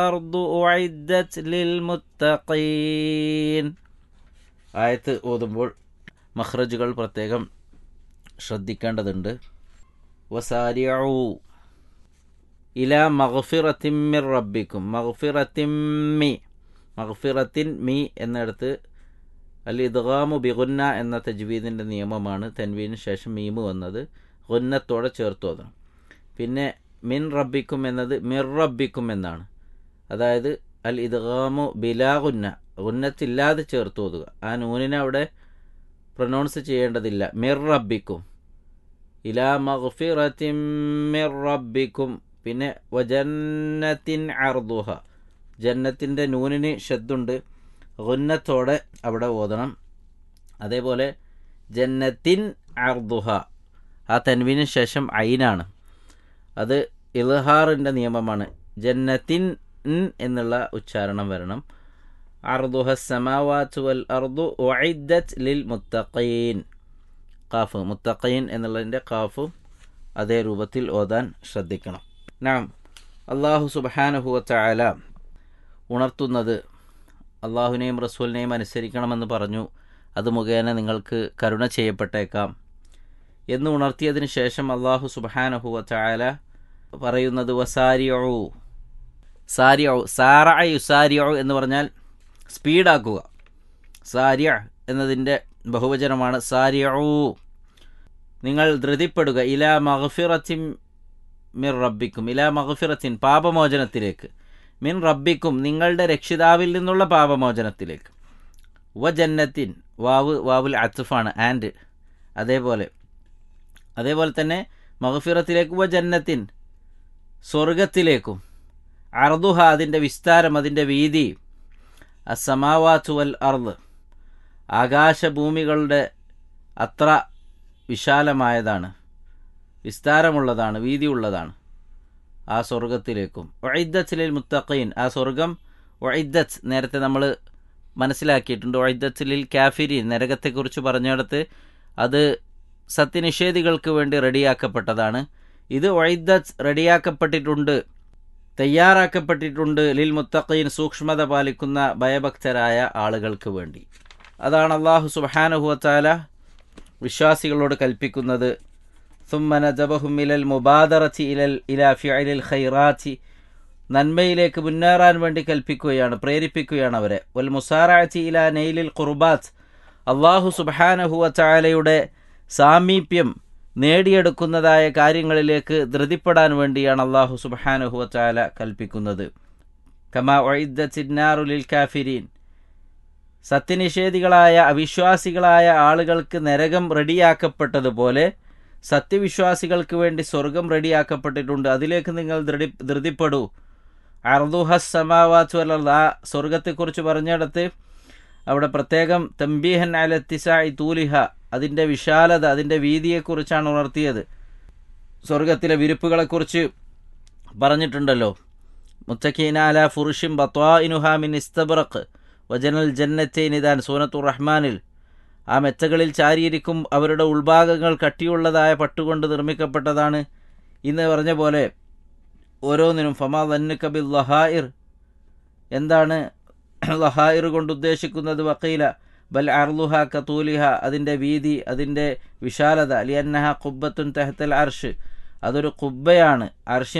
الأرض أعدت للمتقين ആയത്ത് ഓതുമ്പോൾ മഖ്റജുകൾ പ്രത്യേകം ശ്രദ്ധിക്കേണ്ടതുണ്ട് വസാരിയൂ ഇല മഗ്ഫിറത്തിമ്മിർ റബ്ബിക്കും മഗ്ഫിറത്തിമ്മി മഗ്ഫിറത്തിൻ മി എന്നിടത്ത് അൽ ഇദ്ഗാമു ബിഗുന്ന എന്ന തജ്വീദിൻ്റെ നിയമമാണ് തൻവീന് ശേഷം മീമ് വന്നത് ഗുന്നത്തോടെ ചേർത്ത് ഓതണം പിന്നെ മിൻ റബ്ബിക്കും എന്നത് മിർ റബ്ബിക്കും എന്നാണ് അതായത് അൽ ഇദ്ഗാമു ബിലാ ഗുന്ന ഗുന്നത്തില്ലാതെ ചേർത്ത് ഓതുക ആ നൂനിനെ അവിടെ പ്രൊനൗൺസ് ചെയ്യേണ്ടതില്ല മിർ റബ്ബിക്കും ഇലാ മഗ്ഫിറത്തിൻ മിർ റബ്ബിക്കും പിന്നെ വജന്നത്തിൻ അർദുഹ ജന്നത്തിൻ്റെ നൂനിന് ഷദ്ദുണ്ട് ഗുന്നത്തോടെ അവിടെ ഓതണം അതേപോലെ ജന്നത്തിൻ അർദുഹ ആ തൻവിന് ശേഷം ഐനാണ് അത് ഇൽഹാറിൻ്റെ നിയമമാണ് ജന്നത്തിൻ എന്നുള്ള ഉച്ചാരണം വരണം അർദുഹ സമാവാത്ത് വൽ അർദു ഒഇദ്ദത്ത് ലിൽ മുത്തഖീൻ കാഫ് മുത്തഖീൻ എന്നുള്ളതിൻ്റെ കാഫും അതേ രൂപത്തിൽ ഓതാൻ ശ്രദ്ധിക്കണം നാം അള്ളാഹു സുബാനുഹുവ ചായാല ഉണർത്തുന്നത് അള്ളാഹുവിനെയും റസൂലിനെയും അനുസരിക്കണമെന്ന് പറഞ്ഞു അത് മുഖേന നിങ്ങൾക്ക് കരുണ ചെയ്യപ്പെട്ടേക്കാം എന്ന് ഉണർത്തിയതിന് ശേഷം അള്ളാഹു സുബാനഹുവ ചായാല പറയുന്നത് വസാരിയു സാരിയു സാറ യുസാരിയു എന്ന് പറഞ്ഞാൽ സ്പീഡാക്കുക സാരിയ എന്നതിൻ്റെ ബഹുവചനമാണ് സാരിയു നിങ്ങൾ ധൃതിപ്പെടുക ഇല മഹഫിറത്തിൻ മിർ റബ്ബിക്കും ഇല മഹഫിറത്തിൻ പാപമോചനത്തിലേക്ക് മിൻ റബ്ബിക്കും നിങ്ങളുടെ രക്ഷിതാവിൽ നിന്നുള്ള പാപമോചനത്തിലേക്ക് വ ജന്നത്തിൻ വാവ് വാവുൽ അത്തുഫാണ് ആൻഡ് അതേപോലെ അതേപോലെ തന്നെ മഹഫിറത്തിലേക്ക് വ ജന്നത്തിൻ സ്വർഗത്തിലേക്കും അർദുഹ അതിൻ്റെ വിസ്താരം അതിൻ്റെ വീതി അസമാവാത്തു വൽ അർദ് ആകാശഭൂമികളുടെ അത്ര വിശാലമായതാണ് വിസ്താരമുള്ളതാണ് വീതിയുള്ളതാണ് ആ സ്വർഗത്തിലേക്കും ഒഴിദ്ദത്തിലിൽ മുത്തഖീൻ ആ സ്വർഗം ഒഴിദ്ദത്ത് നേരത്തെ നമ്മൾ മനസ്സിലാക്കിയിട്ടുണ്ട് ഒഴിദ്ദത്തിലിൽ കാഫിരീൻ നരകത്തെക്കുറിച്ച് പറഞ്ഞിടത്ത് അത് സത്യനിഷേധികൾക്ക് വേണ്ടി റെഡിയാക്കപ്പെട്ടതാണ് ഇത് ഒഴിദ്ദത്ത് റെഡിയാക്കപ്പെട്ടിട്ടുണ്ട് തയ്യാറാക്കപ്പെട്ടിട്ടുണ്ട് ലിൽ മുത്തഖീൻ സൂക്ഷ്മത പാലിക്കുന്ന ഭയഭക്തരായ ആളുകൾക്ക് വേണ്ടി അതാണ് അള്ളാഹു സുബാനുഹുവത്താല വിശ്വാസികളോട് കൽപ്പിക്കുന്നത് സുമ്മന ജബഹും ഇലൽ മുബാദറത്തി ഇലൽ ഇല ഫിഅലിൽ ഖൈറാത്തി നന്മയിലേക്ക് മുന്നേറാൻ വേണ്ടി കൽപ്പിക്കുകയാണ് പ്രേരിപ്പിക്കുകയാണ് അവരെ വൽ മുസാറാത്തി ഇല നെയിലിൽ ഖുർബാത്ത് അള്ളാഹു സുബാനഹുവ ചായാലയുടെ സാമീപ്യം നേടിയെടുക്കുന്നതായ കാര്യങ്ങളിലേക്ക് ധൃതിപ്പെടാൻ വേണ്ടിയാണ് അള്ളാഹു സുബാനഹുവ ചായാല കൽപ്പിക്കുന്നത് കമാ ഒഴിദ്ദിന്നാറുലിൽ കാഫിരീൻ സത്യനിഷേധികളായ അവിശ്വാസികളായ ആളുകൾക്ക് നരകം റെഡിയാക്കപ്പെട്ടതുപോലെ സത്യവിശ്വാസികൾക്ക് വേണ്ടി സ്വർഗം റെഡിയാക്കപ്പെട്ടിട്ടുണ്ട് അതിലേക്ക് നിങ്ങൾ ധൃതി ധൃതിപ്പെടൂ അർദുഹസ് സമാവാത്ത് വല്ല ആ സ്വർഗത്തെക്കുറിച്ച് പറഞ്ഞിടത്ത് അവിടെ പ്രത്യേകം തമ്പീഹൻ അലത്തിസായി തൂലിഹ അതിൻ്റെ വിശാലത അതിൻ്റെ വീതിയെക്കുറിച്ചാണ് ഉണർത്തിയത് സ്വർഗത്തിലെ വിരിപ്പുകളെക്കുറിച്ച് പറഞ്ഞിട്ടുണ്ടല്ലോ മുത്തഖീനാല ഫുറുഷിം ബത്വാഇനുഹാമിൻ ഇസ്തബറക്ക് വജനൽ ജന്നറ്റൈനിദാൻ സൂനത്തുർ റഹ്മാനിൽ ആ മെച്ചകളിൽ ചാരിയിരിക്കും അവരുടെ ഉൾഭാഗങ്ങൾ കട്ടിയുള്ളതായ പട്ടുകൊണ്ട് നിർമ്മിക്കപ്പെട്ടതാണ് ഇന്ന് പറഞ്ഞ പോലെ ഓരോന്നിനും ഫമാ ദന്നുക്കബിൽ ലഹായിർ എന്താണ് ലഹായിർ കൊണ്ട് ഉദ്ദേശിക്കുന്നത് വക്കീല ബൽ അർലുഹ കത്തൂലിഹ അതിൻ്റെ വീതി അതിൻ്റെ വിശാലത ലിയന്നഹ കുബ്ബത്തുൻ തെഹത്തൽ അർഷ് അതൊരു കുബ്ബയാണ് അർഷി